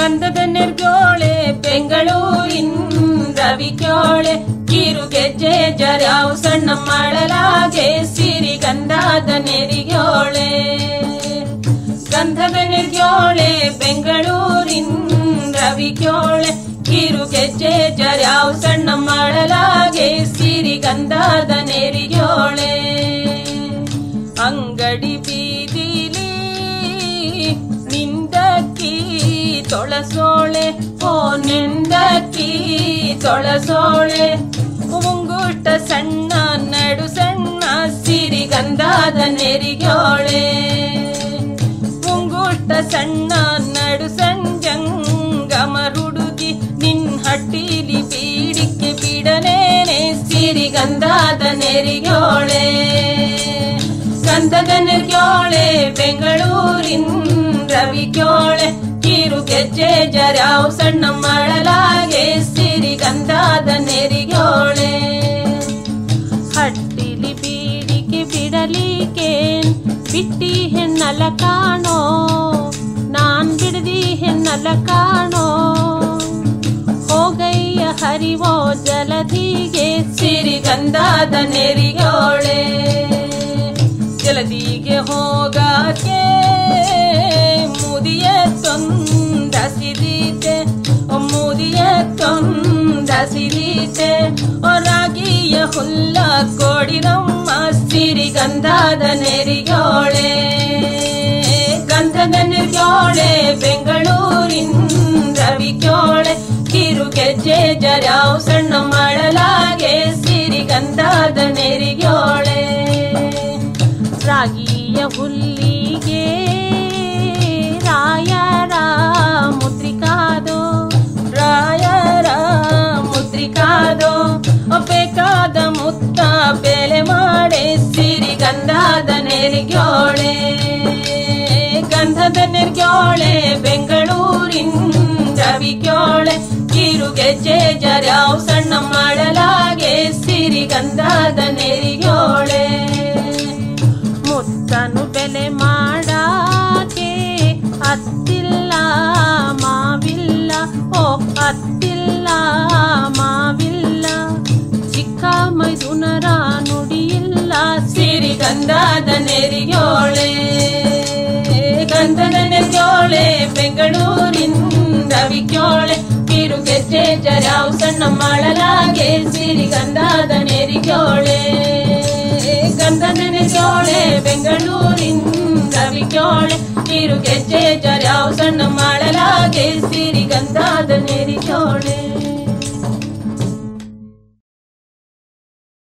ಗಂಧದ ನೆರ್ಗೋಳೆ ಬೆಂಗಳೂರಿನ ರವಿಕ್ಯೋಳೆ ಕಿರು ಗೆಜ್ಜೆ ಜರ್ಯಾವು ಸಣ್ಣ ಮಾಡಲಾಗೆ ಸಿರಿ ಗಂಧದ ನೆರಿಗೋಳೆ ಗಂಧದ ನಿರ್ಗ್ಯೋಳೆ ಬೆಂಗಳೂರಿನ ರವಿಕ್ಯೋಳೆ ಕಿರು ಗೆಜ್ಜೆ ಜರ್ಯಾವು ಸಣ್ಣ ಮಾಡಲಾಗೆ ಸಿರಿ ಗಂಧದ ನೆರಿಗೋಳೆ ಅಂಗಡಿ ಬೀದಿಲಿ ನಿಂದಕ್ಕಿ ತೊಳಸೋಳೆ ಓ ನಿಂದಕ್ಕಿ ತೊಳಸೋಳೆ ಮುಂಗುಷ್ಟ ಸಣ್ಣ ನಡು ಸಣ್ಣ ಸಿರಿ ಗಂಧದ ನೆರಿಗೋಳೆ ಮುಂಗುಷ್ಟ ಸಣ್ಣ ನಡು ಸಂಜಂಗಮ ಹುಡುಗಿ ನಿನ್ ಹಟ್ಟಿಲಿ ಬೀಡಿಕೆ ಬಿಡನೇನೆ ಸಿರಿ ಗಂಧದ ನೆರಿಗೋಳೆ ಗಂಧದ ನೆರಿಗೋಳೆ ಬೆಂಗಳೂರಿನ ರವಿಕ್ಯೋಳೆ ಕಿರು ಗೆಜ್ಜೆ ಜರ್ಯಾವು ಸಣ್ಣ ಮಾಡಲಾಗೆ ಸಿರಿ ಗಂಧದ ನೆರಿಗೋಳೆ ಹಟ್ಟಿಲಿ ಬೀಡಿಕೆ ಬಿಡಲಿಕ್ಕೆ ಬಿಟ್ಟಿ ಹೆಣ್ಣಲ ಕಾಣೋ ನಾನ್ ಬಿಡದಿ ಹೆಣ್ಣಲ ಕಾಣೋ ಹೋಗಯ್ಯ ಹರಿವೋ ಜಲಧಿಗೆ ಸಿರಿ ಗಂಧದ ನೆರಿಗೋಳೆ ಜಲದಿಗೆ ಹೋಗಕ್ಕೆ ಮುದಿಯ ತೊಂದಸಿದೀತೆ ಮುದಿಯ ತೊಂದಸಿದೀತೆ ರಾಗಿಯ ಹುಲ್ಲ ಕೊಡಿರಮ್ಮ ಸಿರಿ ಗಂಧದ ನೆರಿಗೋಳೆ ಗಂಧದ ನೆರಿಗೋಳೆ ಬೆಂಗಳೂರಿನ ರವಿಕ್ಯೋಳೆ ಕಿರು ಗೆಜ್ಜೆ ಜರ್ಯಾವು ಸಣ್ಣ ಮಾಡಲಾಗೆ ಸಿರಿ ಗಂಧದ ನೆರಿಗೋಳೆ ರಾಗಿಯ ಹುಲ್ಲಿಗೆ ರಾಯರ ಮುದ್ರಿಕಾದೋ ರಾಯರ ಮುದ್ರಿಕಾದೋ ಬೇಕಾದ ಮುತ್ತ ಬೆಲೆ ಮಾಡೆ ಸಿರಿ ಗಂಧದ ನೆರಿಗೋಳೆ ಗಂಧದ ನೆರಿಗೋಳೆ ಬೆಂಗಳೂರಿನ ರವಿಕ್ಯೋಳೆ ಕಿರು ಗೆಜ್ಜೆ ಜರ್ಯಾವು ಸಣ್ಣ ಮಾಡಲಾಗೆ ಸಿರಿ ಗಂಧದ ನೆರಿಗೋಳೆ ಮುತ್ತನು ಬೆಲೆ ಮಾಡಾಕೆ ಅತ್ತಿಲ್ಲ ಮಾವಿಲ್ಲ ಓ ಅತ್ತಿಲ್ಲ ಮಾವಿಲ್ಲ ಚಿಕ್ಕ ಮೈದುನರ ನುಡಿಯಿಲ್ಲ ಸಿರಿ ಗಂಧದ ನೆರಿಗೋಳೆ ಗಂಧದ ನೆರಿಗೋಳೆ ಬೆಂಗಳೂರಿನ ರವಿಕ್ಯೋಳೆ ಕಿರು ಗೆಜ್ಜೆ ಜರ್ಯಾವು ಸಣ್ಣ ಮಾಡಲಾಗೆ ಸಿರಿ ಗಂಧದ ನೆರಿಗೋಳೆ ಗಂಧದ ನೆರಿಗೋಳೆ ಬೆಂಗಳೂರಿನ ರವಿಕ್ಯೋಳೆ ಕಿರು ಗೆಜ್ಜೆ ಜರ್ಯಾವು ಸಣ್ಣ ಮಾಡಲಾಗೆ ಸಿರಿ ಗಂಧದ ನೆರಿಗೋಳೆ